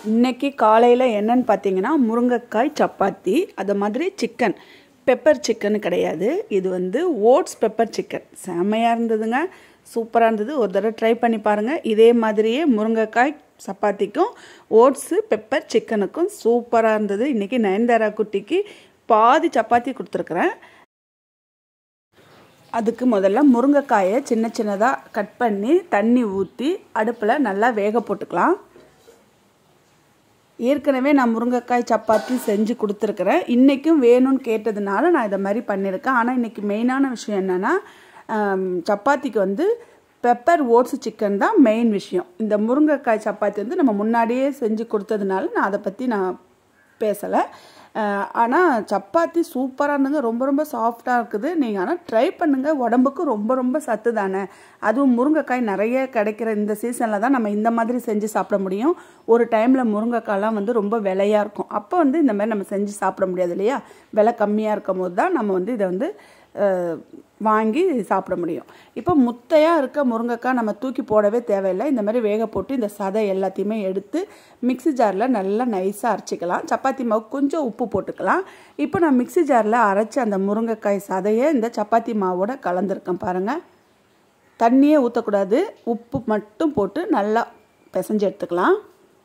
இன்னைக்கு காலையில் என்னன்னு பார்த்தீங்கன்னா முருங்கைக்காய் சப்பாத்தி அது மாதிரி சிக்கன் பெப்பர் சிக்கன் கிடையாது இது வந்து ஓட்ஸ் பெப்பர் சிக்கன் செம்மையாக இருந்ததுங்க சூப்பராக இருந்தது ஒரு தடவை ட்ரை பண்ணி பாருங்கள் இதே மாதிரியே முருங்கைக்காய் சப்பாத்திக்கும் ஓட்ஸு பெப்பர் சிக்கனுக்கும் சூப்பராக இருந்தது இன்றைக்கி நயன்தாரா குட்டிக்கு பாதி சப்பாத்தி கொடுத்துருக்குறேன் அதுக்கு முதல்ல முருங்கைக்காயை சின்ன சின்னதாக கட் பண்ணி தண்ணி ஊற்றி அடுப்பில் நல்லா வேக போட்டுக்கலாம் ஏற்கனவே நான் முருங்கைக்காய் சப்பாத்தி செஞ்சு கொடுத்துருக்குறேன் இன்றைக்கும் வேணும்னு கேட்டதுனால நான் இதை மாதிரி பண்ணியிருக்கேன் ஆனால் இன்றைக்கி மெயினான விஷயம் என்னென்னா சப்பாத்திக்கு வந்து பெப்பர் ஓட்ஸ் சிக்கன் தான் மெயின் விஷயம் இந்த முருங்கைக்காய் சப்பாத்தி வந்து நம்ம முன்னாடியே செஞ்சு கொடுத்ததுனால நான் அதை பற்றி நான் பேசலை ஆனால் சப்பாத்தி சூப்பராக இருந்துங்க ரொம்ப ரொம்ப சாஃப்டாக இருக்குது நீங்கள் ஆனால் ட்ரை பண்ணுங்கள் உடம்புக்கு ரொம்ப ரொம்ப சத்து தானே அதுவும் முருங்கைக்காய் நிறைய கிடைக்கிற இந்த சீசனில் தான் நம்ம இந்த மாதிரி செஞ்சு சாப்பிட முடியும் ஒரு டைமில் முருங்கைக்காய்லாம் வந்து ரொம்ப விலையாக இருக்கும் அப்போ வந்து இந்த மாதிரி நம்ம செஞ்சு சாப்பிட முடியாது இல்லையா விலை கம்மியாக இருக்கும் போது தான் நம்ம வந்து இதை வந்து வாங்கி சாப்பிட முடியும் இப்போ முத்தையாக இருக்க முருங்கைக்காய் நம்ம தூக்கி போடவே தேவையில்லை இந்த மாதிரி வேக போட்டு இந்த சதை எல்லாத்தையுமே எடுத்து மிக்சி ஜாரில் நல்லா நைஸாக அரைச்சிக்கலாம் சப்பாத்தி மாவு கொஞ்சம் உப்பு போட்டுக்கலாம் இப்போ நான் மிக்சி ஜாரில் அரைச்சி அந்த முருங்கைக்காய் சதையை இந்த சப்பாத்தி மாவோட கலந்துருக்கேன் பாருங்கள் தண்ணியே ஊற்றக்கூடாது உப்பு மட்டும் போட்டு நல்லா பிசைஞ்சு எடுத்துக்கலாம்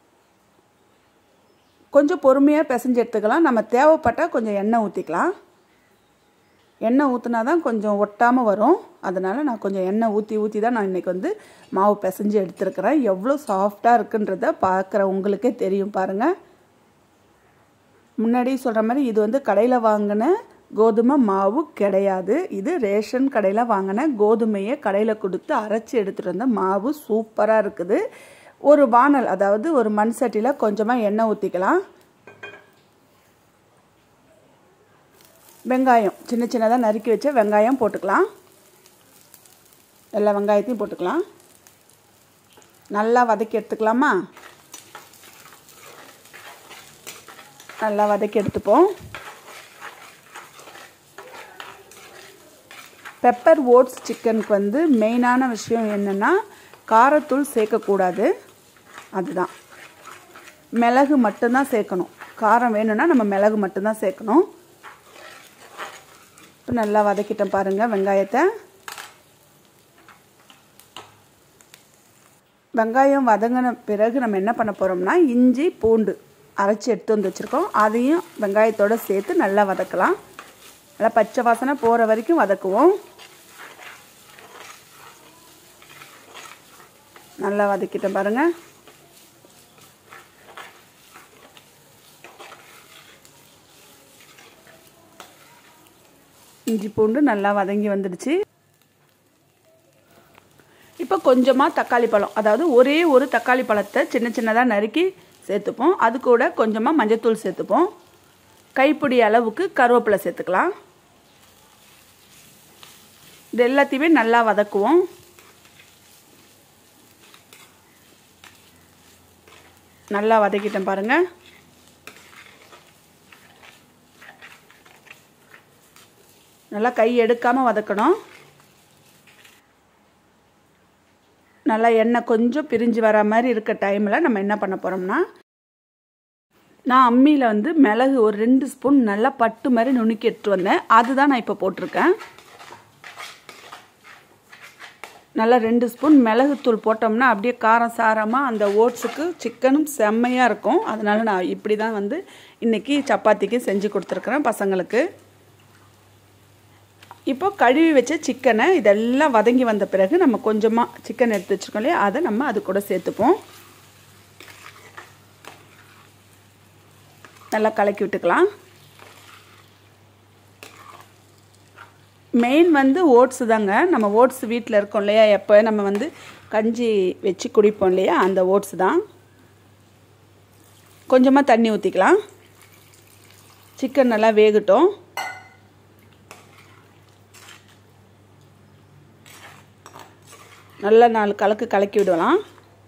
கொஞ்சம் பொறுமையாக பிசைஞ்சு எடுத்துக்கலாம் நம்ம தேவைப்பட்டால் கொஞ்சம் எண்ணெய் ஊற்றிக்கலாம் எண்ணெய் ஊற்றினா தான் கொஞ்சம் ஒட்டாமல் வரும் அதனால் நான் கொஞ்சம் எண்ணெய் ஊற்றி ஊற்றி தான் நான் இன்றைக்கி வந்து மாவு பிசைஞ்சு எடுத்துருக்கிறேன் எவ்வளோ சாஃப்டாக இருக்குன்றத பார்க்குற உங்களுக்கே தெரியும் பாருங்கள் முன்னாடி சொல்கிற மாதிரி இது வந்து கடையில் வாங்கின கோதுமை மாவு கிடையாது இது ரேஷன் கடையில் வாங்கின கோதுமையை கடையில் கொடுத்து அரைச்சி எடுத்துகிட்டு வந்த மாவு சூப்பராக இருக்குது ஒரு வானல் அதாவது ஒரு மண் சட்டியில் கொஞ்சமாக எண்ணெய் ஊற்றிக்கலாம் வெங்காயம் சின்ன சின்னதாக நறுக்கி வச்ச வெங்காயம் போட்டுக்கலாம் எல்லா வெங்காயத்தையும் போட்டுக்கலாம் நல்லா வதக்கி எடுத்துக்கலாமா நல்லா வதக்கி எடுத்துப்போம் பெப்பர் ஓட்ஸ் சிக்கனுக்கு வந்து மெயினான விஷயம் என்னென்னா காரத்தூள் சேர்க்கக்கூடாது அதுதான் மிளகு மட்டும்தான் சேர்க்கணும் காரம் வேணும்னா நம்ம மிளகு மட்டும்தான் சேர்க்கணும் இப்போ நல்லா வதக்கிட்டேன் பாருங்கள் வெங்காயத்தை வெங்காயம் வதங்கின பிறகு நம்ம என்ன பண்ண போகிறோம்னா இஞ்சி பூண்டு அரைச்சி எடுத்து வந்து வச்சுருக்கோம் அதையும் வெங்காயத்தோடு சேர்த்து நல்லா வதக்கலாம் நல்லா பச்சை வாசனை போகிற வரைக்கும் வதக்குவோம் நல்லா வதக்கிட்டேன் பாருங்கள் இஞ்சி பூண்டு நல்லா வதங்கி வந்துடுச்சு இப்போ கொஞ்சமாக தக்காளி பழம் அதாவது ஒரே ஒரு தக்காளி பழத்தை சின்ன சின்னதாக நறுக்கி சேர்த்துப்போம் அது கூட கொஞ்சமாக மஞ்சத்தூள் சேர்த்துப்போம் கைப்பிடி அளவுக்கு கருவேப்பிலை சேர்த்துக்கலாம் இது எல்லாத்தையுமே நல்லா வதக்குவோம் நல்லா வதக்கிட்டேன் பாருங்கள் நல்லா கை எடுக்காமல் வதக்கணும் நல்லா எண்ணெய் கொஞ்சம் பிரிஞ்சு வர மாதிரி இருக்க டைமில் நம்ம என்ன பண்ண போகிறோம்னா நான் அம்மியில் வந்து மிளகு ஒரு ரெண்டு ஸ்பூன் நல்லா பட்டு மாதிரி நுணுக்கி எடுத்து வந்தேன் அதுதான் நான் இப்போ போட்டிருக்கேன் நல்லா ரெண்டு ஸ்பூன் மிளகுத்தூள் போட்டோம்னா அப்படியே காரம் சாரமாக அந்த ஓட்ஸுக்கு சிக்கனும் செம்மையாக இருக்கும் அதனால் நான் இப்படி தான் வந்து இன்றைக்கி சப்பாத்திக்கு செஞ்சு கொடுத்துருக்குறேன் பசங்களுக்கு இப்போ கழுவி வச்ச சிக்கனை இதெல்லாம் வதங்கி வந்த பிறகு நம்ம கொஞ்சமாக சிக்கன் எடுத்து வச்சுருக்கோம் இல்லையா அதை நம்ம அது கூட சேர்த்துப்போம் நல்லா கலக்கி விட்டுக்கலாம் மெயின் வந்து ஓட்ஸு தாங்க நம்ம ஓட்ஸ் வீட்டில் இருக்கோம் இல்லையா எப்போ நம்ம வந்து கஞ்சி வச்சு குடிப்போம் இல்லையா அந்த ஓட்ஸ் தான் கொஞ்சமாக தண்ணி ஊற்றிக்கலாம் சிக்கன் நல்லா வேகட்டும் நல்லா நாலு கலக்கு கலக்கி விடலாம்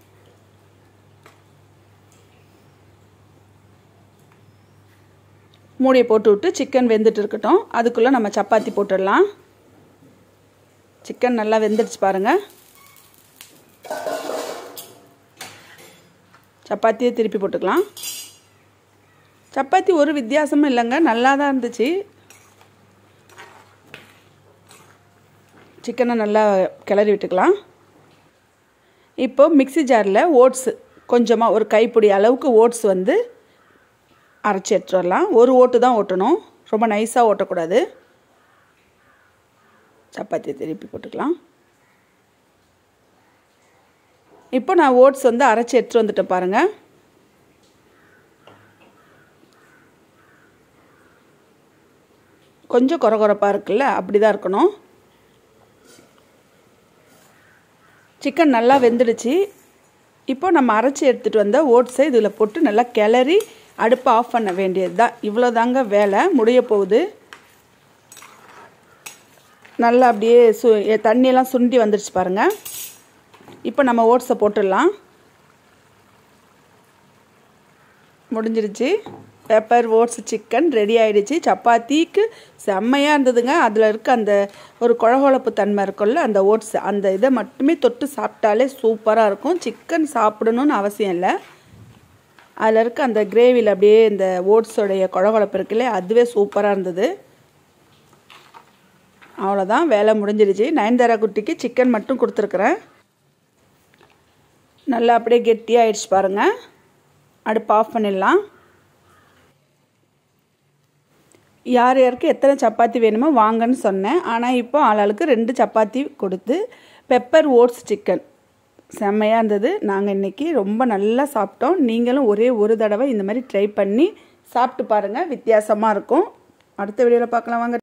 மூடியை போட்டு விட்டு சிக்கன் வெந்துட்டு இருக்கட்டும் அதுக்குள்ளே நம்ம சப்பாத்தி போட்டுடலாம் சிக்கன் நல்லா வெந்துடுச்சு பாருங்கள் சப்பாத்தியை திருப்பி போட்டுக்கலாம் சப்பாத்தி ஒரு வித்தியாசமும் இல்லைங்க நல்லா தான் இருந்துச்சு சிக்கனை நல்லா கிளறி விட்டுக்கலாம் இப்போ மிக்சி ஜாரில் ஓட்ஸு கொஞ்சமாக ஒரு கைப்பிடி அளவுக்கு ஓட்ஸ் வந்து அரைச்சி எடுத்துட்டு வரலாம் ஒரு ஓட்டு தான் ஓட்டணும் ரொம்ப நைஸாக ஓட்டக்கூடாது சப்பாத்தியை திருப்பி போட்டுக்கலாம் இப்போ நான் ஓட்ஸ் வந்து அரைச்சி எடுத்துகிட்டு வந்துட்டேன் பாருங்கள் கொஞ்சம் குறை குறைப்பாக இருக்குல்ல அப்படி தான் இருக்கணும் சிக்கன் நல்லா வெந்துடுச்சு இப்போ நம்ம அரைச்சி எடுத்துகிட்டு வந்த ஓட்ஸை இதில் போட்டு நல்லா கிளறி அடுப்பை ஆஃப் பண்ண வேண்டியது தான் இவ்வளோ தாங்க வேலை முடிய போகுது நல்லா அப்படியே சு தண்ணியெல்லாம் சுண்டி வந்துடுச்சு பாருங்கள் இப்போ நம்ம ஓட்ஸை போட்டுடலாம் முடிஞ்சிருச்சு பெப்பர் ஓட்ஸ் சிக்கன் ரெடி ஆகிடுச்சு சப்பாத்திக்கு செம்மையாக இருந்ததுங்க அதில் இருக்க அந்த ஒரு குழகுழப்பு தன்மை இருக்கும்ல அந்த ஓட்ஸ் அந்த இதை மட்டுமே தொட்டு சாப்பிட்டாலே சூப்பராக இருக்கும் சிக்கன் சாப்பிடணும்னு அவசியம் இல்லை அதில் இருக்க அந்த கிரேவியில் அப்படியே இந்த ஓட்ஸோடைய குழகுழப்பு இருக்குல்ல அதுவே சூப்பராக இருந்தது அவ்வளோதான் வேலை முடிஞ்சிருச்சு நயன்தாரா குட்டிக்கு சிக்கன் மட்டும் கொடுத்துருக்குறேன் நல்லா அப்படியே கெட்டியாகிடுச்சு பாருங்கள் அடுப்பு ஆஃப் பண்ணிடலாம் யார் யாருக்கு எத்தனை சப்பாத்தி வேணுமோ வாங்கன்னு சொன்னேன் ஆனால் இப்போ ஆளாளுக்கு ரெண்டு சப்பாத்தி கொடுத்து பெப்பர் ஓட்ஸ் சிக்கன் செம்மையாக இருந்தது நாங்கள் இன்றைக்கி ரொம்ப நல்லா சாப்பிட்டோம் நீங்களும் ஒரே ஒரு தடவை இந்த மாதிரி ட்ரை பண்ணி சாப்பிட்டு பாருங்கள் வித்தியாசமாக இருக்கும் அடுத்த வீடியோவில் பார்க்கலாம் வாங்க